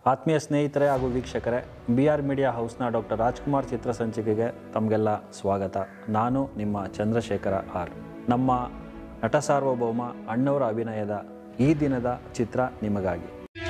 ಆತ್ಮೀಯ ಸ್ನೇಹಿತರೆ ಹಾಗೂ ವೀಕ್ಷಕರೇ ಬಿ ಆರ್ ಮೀಡಿಯಾ ಹೌಸ್ನ ಡಾಕ್ಟರ್ ರಾಜ್ಕುಮಾರ್ ಚಿತ್ರಸಂಚಿಕೆಗೆ ತಮಗೆಲ್ಲ ಸ್ವಾಗತ ನಾನು ನಿಮ್ಮ ಚಂದ್ರಶೇಖರ ಆರ್ ನಮ್ಮ ನಟ ಸಾರ್ವಭೌಮ ಅಣ್ಣವರ ಅಭಿನಯದ ಈ ದಿನದ ಚಿತ್ರ ನಿಮಗಾಗಿ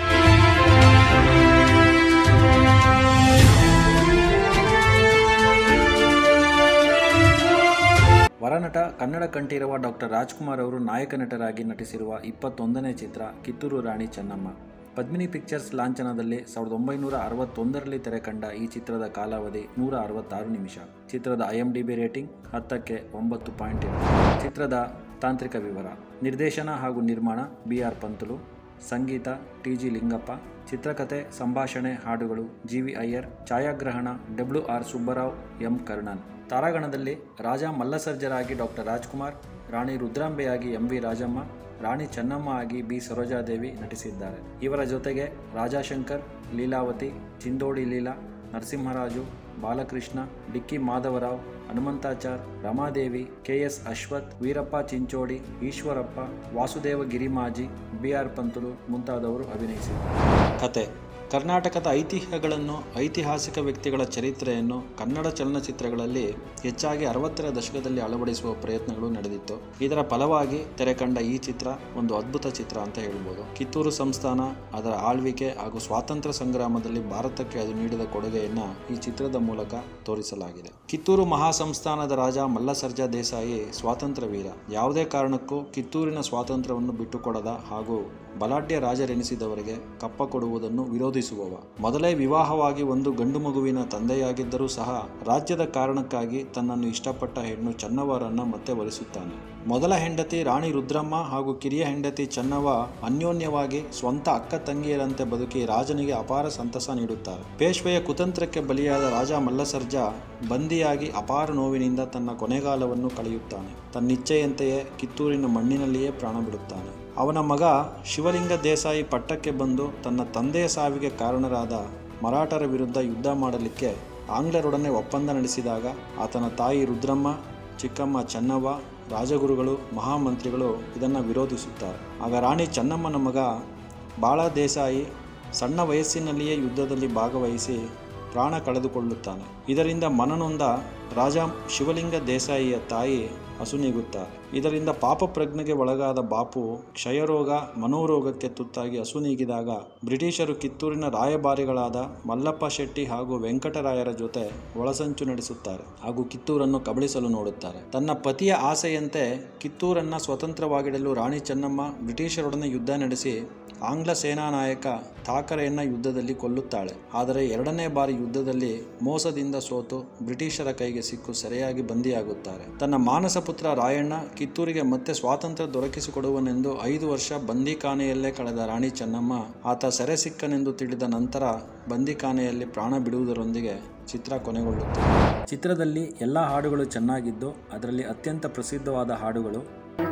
ವರನಟ ಕನ್ನಡ ಕಂಠೀರವ ಡಾಕ್ಟರ್ ರಾಜ್ಕುಮಾರ್ ಅವರು ನಾಯಕ ನಟರಾಗಿ ನಟಿಸಿರುವ ಇಪ್ಪತ್ತೊಂದನೇ ಚಿತ್ರ ಕಿತ್ತೂರು ರಾಣಿ ಚೆನ್ನಮ್ಮ ಪದ್ಮಿನಿ ಪಿಕ್ಚರ್ಸ್ ಲಾಂಛನದಲ್ಲಿ ಸಾವಿರದ ಒಂಬೈನೂರ ಅರವತ್ತೊಂದರಲ್ಲಿ ತೆರೆ ಕಂಡ ಈ ಚಿತ್ರದ ಕಾಲಾವಧಿ ನೂರ ಅರವತ್ತಾರು ನಿಮಿಷ ಚಿತ್ರದ I M D B rating ಹತ್ತಕ್ಕೆ ಒಂಬತ್ತು ಪಾಯಿಂಟ್ ಎರಡು ಚಿತ್ರದ ತಾಂತ್ರಿಕ ವಿವರ ನಿರ್ದೇಶನ ಹಾಗೂ ನಿರ್ಮಾಣ ಬಿ ಆರ್ ಪಂತುಲು ಸಂಗೀತ ಟಿ ಜಿ ಲಿಂಗಪ್ಪ ಚಿತ್ರಕಥೆ ಸಂಭಾಷಣೆ ಹಾಡುಗಳು ಜಿ ವಿ ಅಯ್ಯರ್ ಛಾಯಾಗ್ರಹಣ W R Subbarao M Karnan ತಾರಾಗಣದಲ್ಲಿ ರಾಜ ಮಲ್ಲಸರ್ಜರಾಗಿ ಡಾಕ್ಟರ್ ರಾಜ್ಕುಮಾರ್ ರಾಣಿ ರುದ್ರಾಂಬೆಯಾಗಿ ಎಂ ವಿ ರಾಜಮ್ಮ ರಾಣಿ ಚೆನ್ನಮ್ಮ ಆಗಿ ಬಿ ಸರೋಜಾದೇವಿ ನಟಿಸಿದ್ದಾರೆ ಇವರ ಜೊತೆಗೆ ರಾಜಾಶಂಕರ್ ಲೀಲಾವತಿ ಚಿಂದೋಡಿ ಲೀಲಾ ನರಸಿಂಹರಾಜು ಬಾಲಕೃಷ್ಣ ಡಿಕ್ಕಿ ಮಾಧವರಾವ್ ಹನುಮಂತಾಚಾರ್ ರಮಾದೇವಿ ಕೆಎಸ್ ಅಶ್ವಥ್ ವೀರಪ್ಪ ಚಿಂಚೋಡಿ ಈಶ್ವರಪ್ಪ ವಾಸುದೇವ ಗಿರಿಮಾಜಿ ಬಿಆರ್ ಪಂತುಲು ಮುಂತಾದವರು ಅಭಿನಯಿಸಿದ್ದಾರೆ ಕತೆ ಕರ್ನಾಟಕದ ಐತಿಹ್ಯಗಳನ್ನು ಐತಿಹಾಸಿಕ ವ್ಯಕ್ತಿಗಳ ಚರಿತ್ರೆಯನ್ನು ಕನ್ನಡ ಚಲನಚಿತ್ರಗಳಲ್ಲಿ ಹೆಚ್ಚಾಗಿ ಅರವತ್ತರ ದಶಕದಲ್ಲಿ ಅಳವಡಿಸುವ ಪ್ರಯತ್ನಗಳು ನಡೆದಿತ್ತು ಇದರ ಫಲವಾಗಿ ತೆರೆ ಕಂಡ ಈ ಚಿತ್ರ ಒಂದು ಅದ್ಭುತ ಚಿತ್ರ ಅಂತ ಹೇಳ್ಬೋದು ಕಿತ್ತೂರು ಸಂಸ್ಥಾನ ಅದರ ಆಳ್ವಿಕೆ ಹಾಗೂ ಸ್ವಾತಂತ್ರ್ಯ ಸಂಗ್ರಾಮದಲ್ಲಿ ಭಾರತಕ್ಕೆ ಅದು ನೀಡಿದ ಕೊಡುಗೆಯನ್ನ ಈ ಚಿತ್ರದ ಮೂಲಕ ತೋರಿಸಲಾಗಿದೆ ಕಿತ್ತೂರು ಮಹಾಸಂಸ್ಥಾನದ ರಾಜ ಮಲ್ಲಸರ್ಜಾ ದೇಸಾಯಿ ಸ್ವಾತಂತ್ರ್ಯ ವೀರ ಯಾವುದೇ ಕಾರಣಕ್ಕೂ ಕಿತ್ತೂರಿನ ಸ್ವಾತಂತ್ರ್ಯವನ್ನು ಬಿಟ್ಟುಕೊಡದ ಹಾಗೂ ಬಲಾಢ್ಯ ರಾಜರೆನಿಸಿದವರಿಗೆ ಕಪ್ಪ ಕೊಡುವುದನ್ನು ವಿರೋಧಿಸುವವ ಮೊದಲೇ ವಿವಾಹವಾಗಿ ಒಂದು ಗಂಡು ಮಗುವಿನ ತಂದೆಯಾಗಿದ್ದರೂ ಸಹ ರಾಜ್ಯದ ಕಾರಣಕ್ಕಾಗಿ ತನ್ನನ್ನು ಇಷ್ಟಪಟ್ಟ ಹೆಣ್ಣು ಚನ್ನವರನ್ನ ಮತ್ತೆ ವರಿಸುತ್ತಾನೆ ಮೊದಲ ಹೆಂಡತಿ ರಾಣಿ ರುದ್ರಮ್ಮ ಹಾಗೂ ಕಿರಿಯ ಹೆಂಡತಿ ಚನ್ನವ ಅನ್ಯೋನ್ಯವಾಗಿ ಸ್ವಂತ ಅಕ್ಕ ತಂಗಿಯರಂತೆ ಬದುಕಿ ರಾಜನಿಗೆ ಅಪಾರ ಸಂತಸ ನೀಡುತ್ತಾರೆ ಪೇಶ್ವೆಯ ಕುತಂತ್ರಕ್ಕೆ ಬಲಿಯಾದ ರಾಜ ಮಲ್ಲಸರ್ಜಾ ಬಂದಿಯಾಗಿ ಅಪಾರ ನೋವಿನಿಂದ ತನ್ನ ಕೊನೆಗಾಲವನ್ನು ಕಳೆಯುತ್ತಾನೆ ತನ್ನಿಚ್ಛೆಯಂತೆಯೇ ಕಿತ್ತೂರಿನ ಮಣ್ಣಿನಲ್ಲಿಯೇ ಪ್ರಾಣ ಬಿಡುತ್ತಾನೆ ಅವನ ಮಗ ಶಿವಲಿಂಗ ದೇಸಾಯಿ ಪಟ್ಟಕ್ಕೆ ಬಂದು ತನ್ನ ತಂದೆಯ ಸಾವಿಗೆ ಕಾರಣರಾದ ಮರಾಠರ ವಿರುದ್ಧ ಯುದ್ಧ ಮಾಡಲಿಕ್ಕೆ ಆಂಗ್ಲರೊಡನೆ ಒಪ್ಪಂದ ನಡೆಸಿದಾಗ ಆತನ ತಾಯಿ ರುದ್ರಮ್ಮ ಚಿಕ್ಕಮ್ಮ ಚೆನ್ನವ್ವ ರಾಜಗುರುಗಳು ಮಹಾಮಂತ್ರಿಗಳು ಇದನ್ನು ವಿರೋಧಿಸುತ್ತಾರೆ ಆಗ ರಾಣಿ ಚೆನ್ನಮ್ಮನ ಮಗ ಬಾಳ ದೇಸಾಯಿ ಸಣ್ಣ ವಯಸ್ಸಿನಲ್ಲಿಯೇ ಯುದ್ಧದಲ್ಲಿ ಭಾಗವಹಿಸಿ ಪ್ರಾಣ ಕಳೆದುಕೊಳ್ಳುತ್ತಾನೆ ಇದರಿಂದ ಮನನೊಂದ ರಾಜ ಶಿವಲಿಂಗ ದೇಸಾಯಿಯ ತಾಯಿ ಅಸುನೀಗುತ್ತಾರೆ ಇದರಿಂದ ಪಾಪ ಪ್ರಜ್ಞೆಗೆ ಒಳಗಾದ ಬಾಪು ಕ್ಷಯರೋಗ ಮನೋರೋಗಕ್ಕೆ ತುತ್ತಾಗಿ ಅಸುನೀಗಿದಾಗ ಬ್ರಿಟಿಷರು ಕಿತ್ತೂರಿನ ರಾಯಭಾರಿಗಳಾದ ಮಲ್ಲಪ್ಪ ಶೆಟ್ಟಿ ಹಾಗೂ ವೆಂಕಟರಾಯರ ಜೊತೆ ಒಳಸಂಚು ನಡೆಸುತ್ತಾರೆ ಹಾಗೂ ಕಿತ್ತೂರನ್ನು ಕಬಳಿಸಲು ನೋಡುತ್ತಾರೆ ತನ್ನ ಪತಿಯ ಆಸೆಯಂತೆ ಕಿತ್ತೂರನ್ನ ಸ್ವತಂತ್ರವಾಗಿಡಲು ರಾಣಿ ಚೆನ್ನಮ್ಮ ಬ್ರಿಟಿಷರೊಡನೆ ಯುದ್ಧ ನಡೆಸಿ ಆಂಗ್ಲ ಸೇನಾ ನಾಯಕ ಥಾಕರೆಯನ್ನ ಯುದ್ಧದಲ್ಲಿ ಕೊಲ್ಲುತ್ತಾಳೆ ಆದರೆ ಎರಡನೇ ಬಾರಿ ಯುದ್ಧದಲ್ಲಿ ಮೋಸದಿಂದ ಸೋತು ಬ್ರಿಟಿಷರ ಕೈಗೆ ಸಿಕ್ಕು ಸೆರೆಯಾಗಿ ಬಂದಿಯಾಗುತ್ತಾರೆ ತನ್ನ ಮಾನಸ ಪುತ್ರ ರಾಯಣ್ಣ ಕಿತ್ತೂರಿಗೆ ಮತ್ತೆ ಸ್ವಾತಂತ್ರ್ಯ ದೊರಕಿಸಿಕೊಡುವನೆಂದು ಐದು ವರ್ಷ ಬಂದಿಖಾನೆಯಲ್ಲೇ ಕಳೆದ ರಾಣಿ ಚೆನ್ನಮ್ಮ ಆತ ಸೆರೆ ಸಿಕ್ಕನೆಂದು ತಿಳಿದ ನಂತರ ಬಂದಿಖಾನೆಯಲ್ಲಿ ಪ್ರಾಣ ಬಿಡುವುದರೊಂದಿಗೆ ಚಿತ್ರ ಕೊನೆಗೊಳ್ಳುತ್ತದೆ ಚಿತ್ರದಲ್ಲಿ ಎಲ್ಲ ಹಾಡುಗಳು ಚೆನ್ನಾಗಿದ್ದು ಅದರಲ್ಲಿ ಅತ್ಯಂತ ಪ್ರಸಿದ್ಧವಾದ ಹಾಡುಗಳು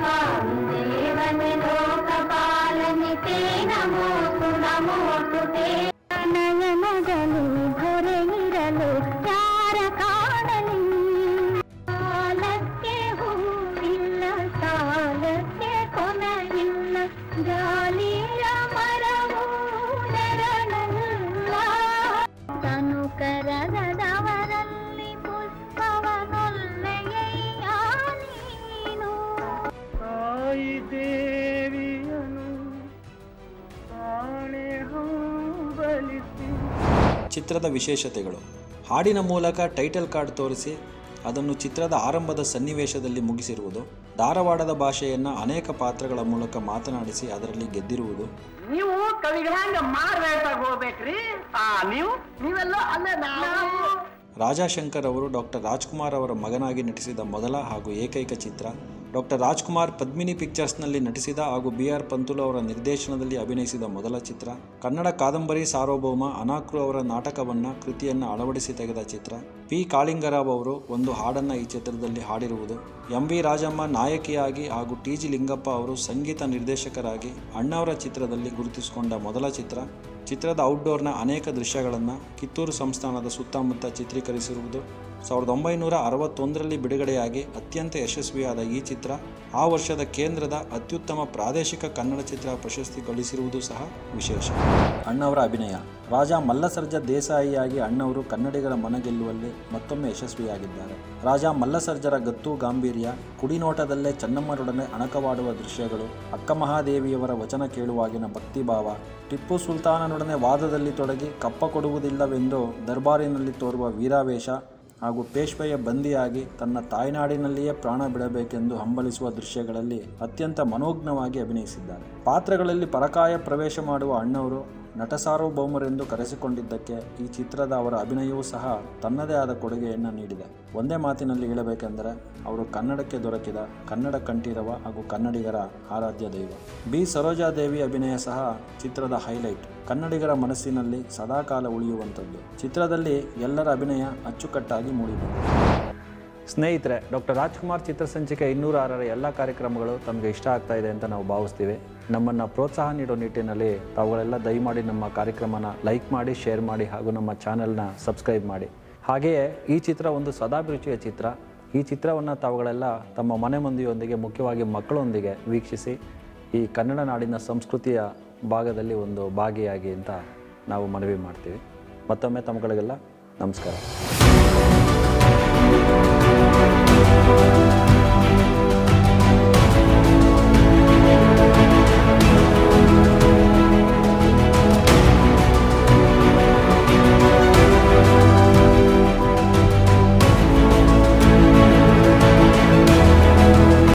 ನಯನಗಳು ಹೊರೆಯಿರಲು ಯಾರ ಕಾಣಲಿ ಸಾಲಕ್ಕೆ ಹೂವಿಲ್ಲ ಸಾಲಕ್ಕೆ ಕೊನೆಯಿಲ್ಲ ಗಾಲಿಯ ಮರವು ನೆರಳಲ್ಲ ತನು ಕರಗದವರಲ್ಲಿ ಪುಷ್ಪವನೊಲ್ಲೆಯಯ್ಯ ನೀನು ತಾಯಿ ದೇವಿಯನು ಕಾಣೆ ಹಂಬಲಿಸಿ ಚಿತ್ರದ ವಿಶೇಷತೆಗಳು ಹಾಡಿನ ಮೂಲಕ ಟೈಟಲ್ ಕಾರ್ಡ್ ತೋರಿಸಿ ಅದನ್ನು ಚಿತ್ರದ ಆರಂಭದ ಸನ್ನಿವೇಶದಲ್ಲಿ ಮುಗಿಸಿರುವುದು ಧಾರವಾಡದ ಭಾಷೆಯನ್ನು ಅನೇಕ ಪಾತ್ರಗಳ ಮೂಲಕ ಮಾತನಾಡಿಸಿ ಅದರಲ್ಲಿ ಗೆದ್ದಿರುವುದು ನೀವು ಕವಿಗಳಂಗ ಮಾರ್ವೇಟಾಗ ಹೋಗ್ಬೇಕ್ರಿ ಆ ನೀವು ನೀವೆಲ್ಲ ಅಲ್ಲೇ ನಾವು ರಾಜಾಶಂಕರ್ ಅವರು ಡಾಕ್ಟರ್ ರಾಜ್ಕುಮಾರ್ ಅವರ ಮಗನಾಗಿ ನಟಿಸಿದ ಮೊದಲ ಹಾಗೂ ಏಕೈಕ ಚಿತ್ರ ಡಾಕ್ಟರ್ ರಾಜ್ಕುಮಾರ್ ಪದ್ಮಿನಿ ಪಿಕ್ಚರ್ಸ್ನಲ್ಲಿ ನಟಿಸಿದ ಹಾಗೂ ಬಿ ಆರ್ ಪಂತುಲು ಅವರ ನಿರ್ದೇಶನದಲ್ಲಿ ಅಭಿನಯಿಸಿದ ಮೊದಲ ಚಿತ್ರ ಕನ್ನಡ ಕಾದಂಬರಿ ಸಾರ್ವಭೌಮ ಅನಾಕ್ರು ಅವರ ನಾಟಕವನ್ನು ಕೃತಿಯನ್ನು ಅಳವಡಿಸಿ ತೆಗೆದ ಚಿತ್ರ ಪಿ ಕಾಳಿಂಗರಾವ್ ಅವರು ಒಂದು ಹಾಡನ್ನು ಈ ಚಿತ್ರದಲ್ಲಿ ಹಾಡಿರುವುದು ಎಂ ವಿ ರಾಜಮ್ಮ ನಾಯಕಿಯಾಗಿ ಹಾಗೂ ಟಿ ಜಿ ಲಿಂಗಪ್ಪ ಅವರು ಸಂಗೀತ ನಿರ್ದೇಶಕರಾಗಿ ಅಣ್ಣವರ ಚಿತ್ರದಲ್ಲಿ ಗುರುತಿಸಿಕೊಂಡ ಮೊದಲ ಚಿತ್ರ ಚಿತ್ರದ ಔಟ್ಡೋರ್ನ ಅನೇಕ ದೃಶ್ಯಗಳನ್ನು ಕಿತ್ತೂರು ಸಂಸ್ಥಾನದ ಸುತ್ತಮುತ್ತ ಚಿತ್ರೀಕರಿಸಿರುವುದು ಸಾವಿರದ ಒಂಬೈನೂರ ಅರವತ್ತೊಂದರಲ್ಲಿ ಬಿಡುಗಡೆಯಾಗಿ ಅತ್ಯಂತ ಯಶಸ್ವಿಯಾದ ಈ ಚಿತ್ರ ಆ ವರ್ಷದ ಕೇಂದ್ರದ ಅತ್ಯುತ್ತಮ ಪ್ರಾದೇಶಿಕ ಕನ್ನಡ ಚಿತ್ರ ಪ್ರಶಸ್ತಿ ಗಳಿಸಿರುವುದು ಸಹ ವಿಶೇಷ ಅಣ್ಣವರ ಅಭಿನಯ ರಾಜ ಮಲ್ಲಸರ್ಜ ದೇಸಾಯಿಯಾಗಿ ಅಣ್ಣವರು ಕನ್ನಡಿಗರ ಮನಗೆಲ್ಲುವಲ್ಲಿ ಮತ್ತೊಮ್ಮೆ ಯಶಸ್ವಿಯಾಗಿದ್ದಾರೆ ರಾಜ ಮಲ್ಲಸರ್ಜರ ಗತ್ತು ಗಾಂಭೀರ್ಯ ಕುಡಿನೋಟದಲ್ಲೇ ಚೆನ್ನಮ್ಮರೊಡನೆ ಅಣಕವಾಡುವ ದೃಶ್ಯಗಳು ಅಕ್ಕ ಮಹಾದೇವಿಯವರ ವಚನ ಕೇಳುವಾಗಿನ ಭಕ್ತಿಭಾವ ಟಿಪ್ಪು ಸುಲ್ತಾನನೊಡನೆ ವಾದದಲ್ಲಿ ತೊಡಗಿ ಕಪ್ಪ ಕೊಡುವುದಿಲ್ಲವೆಂದು ದರ್ಬಾರಿನಲ್ಲಿ ತೋರುವ ವೀರಾವೇಶ ಹಾಗೂ ಪೇಶ್ವೆಯ ಬಂದಿಯಾಗಿ ತನ್ನ ತಾಯ್ನಾಡಿನಲ್ಲಿಯೇ ಪ್ರಾಣ ಬಿಡಬೇಕೆಂದು ಹಂಬಲಿಸುವ ದೃಶ್ಯಗಳಲ್ಲಿ ಅತ್ಯಂತ ಮನೋಜ್ಞವಾಗಿ ಅಭಿನಯಿಸಿದ್ದಾರೆ ಪಾತ್ರಗಳಲ್ಲಿ ಪರಕಾಯ ಪ್ರವೇಶ ಮಾಡುವ ಅಣ್ಣವರು ನಟ ಸಾರ್ವಭೌಮರೆಂದು ಕರೆಸಿಕೊಂಡಿದ್ದಕ್ಕೆ ಈ ಚಿತ್ರದ ಅವರ ಅಭಿನಯವೂ ಸಹ ತನ್ನದೇ ಆದ ಕೊಡುಗೆಯನ್ನು ನೀಡಿದೆ ಒಂದೇ ಮಾತಿನಲ್ಲಿ ಹೇಳಬೇಕೆಂದರೆ ಅವರು ಕನ್ನಡಕ್ಕೆ ದೊರಕಿದ ಕನ್ನಡ ಕಂಠೀರವ ಹಾಗೂ ಕನ್ನಡಿಗರ ಆರಾಧ್ಯ ದೈವ ಬಿ ಸರೋಜಾದೇವಿ ಅಭಿನಯ ಸಹ ಚಿತ್ರದ ಹೈಲೈಟ್ ಕನ್ನಡಿಗರ ಮನಸ್ಸಿನಲ್ಲಿ ಸದಾಕಾಲ ಉಳಿಯುವಂಥದ್ದು ಚಿತ್ರದಲ್ಲಿ ಎಲ್ಲರ ಅಭಿನಯ ಅಚ್ಚುಕಟ್ಟಾಗಿ ಮೂಡಿಬಂದಿದೆ ಸ್ನೇಹಿತರೆ ಡಾಕ್ಟರ್ ರಾಜ್ಕುಮಾರ್ ಚಿತ್ರಸಂಚಿಕೆ ಇನ್ನೂರ ಆರರ ಎಲ್ಲ ಕಾರ್ಯಕ್ರಮಗಳು ತಮಗೆ ಇಷ್ಟ ಆಗ್ತಾ ಇದೆ ಅಂತ ನಾವು ಭಾವಿಸ್ತೀವಿ ನಮ್ಮನ್ನು ಪ್ರೋತ್ಸಾಹ ನೀಡೋ ನಿಟ್ಟಿನಲ್ಲಿ ತಾವುಗಳೆಲ್ಲ ದಯಮಾಡಿ ನಮ್ಮ ಕಾರ್ಯಕ್ರಮನ ಲೈಕ್ ಮಾಡಿ ಶೇರ್ ಮಾಡಿ ಹಾಗೂ ನಮ್ಮ ಚಾನೆಲ್ನ ಸಬ್ಸ್ಕ್ರೈಬ್ ಮಾಡಿ ಹಾಗೆಯೇ ಈ ಚಿತ್ರ ಒಂದು ಸದಾಭಿರುಚಿಯ ಚಿತ್ರ ಈ ಚಿತ್ರವನ್ನು ತಾವುಗಳೆಲ್ಲ ತಮ್ಮ ಮನೆ ಮಂದಿಯೊಂದಿಗೆ ಮುಖ್ಯವಾಗಿ ಮಕ್ಕಳೊಂದಿಗೆ ವೀಕ್ಷಿಸಿ ಈ ಕನ್ನಡ ನಾಡಿನ ಸಂಸ್ಕೃತಿಯ ಭಾಗದಲ್ಲಿ ಒಂದು ಭಾಗಿಯಾಗಿ ಅಂತ ನಾವು ಮನವಿ ಮಾಡ್ತೀವಿ ಮತ್ತೊಮ್ಮೆ ತಮ್ಮಗಳಿಗೆಲ್ಲ ನಮಸ್ಕಾರ